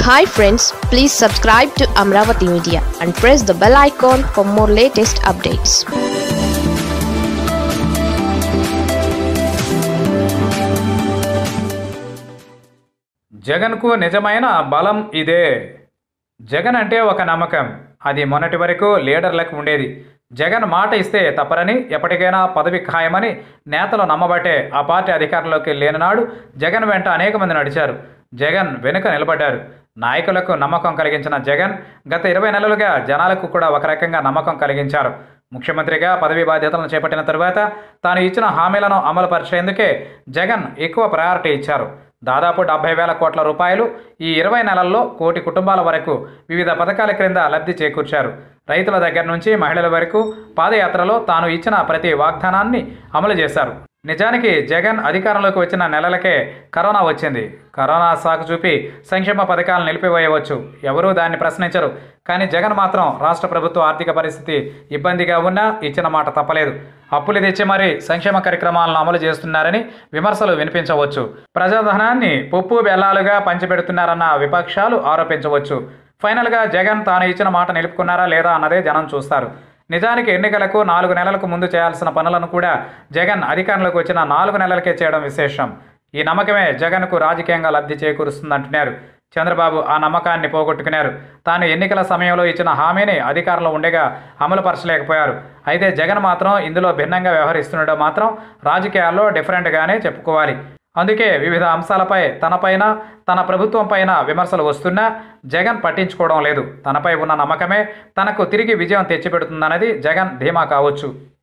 hi friends please subscribe to Amaravati Media and press the bell icon for more latest updates జగన్కు నిజమైన బలం ఇదే జగన్ అంటే ఒక నమ్మకం అది మొన్నటి వరకు లీడర్లకు ఉండేది జగన్ మాట ఇస్తే తప్పరని ఎప్పటికైనా పదవి ఖాయమని నేతలు నమ్మబట్టే ఆ పార్టీ అధికారంలోకి లేనినాడు జగన్ వెంట అనేక మంది నడిచారు జగన్ వెనుక నిలబడ్డారు నాయకులకు నమ్మకం కలిగించిన జగన్ గత ఇరవై నెలలుగా జనాలకు కూడా ఒక రకంగా నమ్మకం కలిగించారు ముఖ్యమంత్రిగా పదవి బాధ్యతలను చేపట్టిన తరువాత తాను ఇచ్చిన హామీలను అమలు పరిచేందుకే జగన్ ఎక్కువ ప్రయారిటీ ఇచ్చారు దాదాపు డెబ్బై వేల కోట్ల రూపాయలు ఈ ఇరవై నెలల్లో కోటి కుటుంబాల వరకు వివిధ పథకాల క్రింద లబ్ధి చేకూర్చారు రైతుల దగ్గర నుంచి మహిళల వరకు పాదయాత్రలో తాను ఇచ్చిన ప్రతి వాగ్దానాన్ని అమలు చేశారు నిజానికి జగన్ అధికారంలోకి వచ్చిన నెలలకే కరోనా వచ్చింది కరోనా సాకు చూపి సంక్షేమ పథకాలను నిలిపివేయవచ్చు ఎవరూ దాన్ని ప్రశ్నించరు కానీ జగన్ మాత్రం రాష్ట్ర ప్రభుత్వ ఆర్థిక పరిస్థితి ఇబ్బందిగా ఉన్నా ఇచ్చిన మాట తప్పలేదు అప్పులు తెచ్చి మరీ సంక్షేమ కార్యక్రమాలను అమలు చేస్తున్నారని విమర్శలు వినిపించవచ్చు ప్రజాధనాన్ని పప్పు బెల్లాలుగా పంచిపెడుతున్నారన్న విపక్షాలు ఆరోపించవచ్చు ఫైనల్గా జగన్ తాను ఇచ్చిన మాట నిలుపుకున్నారా లేదా అన్నదే జనం చూస్తారు నిజానికి ఎన్నికలకు నాలుగు నెలలకు ముందు చేయాల్సిన పనులను కూడా జగన్ అధికారంలోకి వచ్చిన నాలుగు నెలలకే చేయడం విశేషం ఈ నమ్మకమే జగన్కు రాజకీయంగా లబ్ధి చేకూరుస్తుందంటున్నారు చంద్రబాబు ఆ నమ్మకాన్ని పోగొట్టుకున్నారు తాను ఎన్నికల సమయంలో ఇచ్చిన హామీని అధికారంలో ఉండగా అమలు పరచలేకపోయారు అయితే జగన్ మాత్రం ఇందులో భిన్నంగా వ్యవహరిస్తుండడం మాత్రం రాజకీయాల్లో డిఫరెంట్గానే చెప్పుకోవాలి అందుకే వివిధ అంశాలపై తనపైన తన ప్రభుత్వం పైన విమర్శలు వస్తున్నా జగన్ పట్టించుకోవడం లేదు తనపై ఉన్న నమ్మకమే తనకు తిరిగి విజయం తెచ్చిపెడుతుందన్నది జగన్ ధీమా కావచ్చు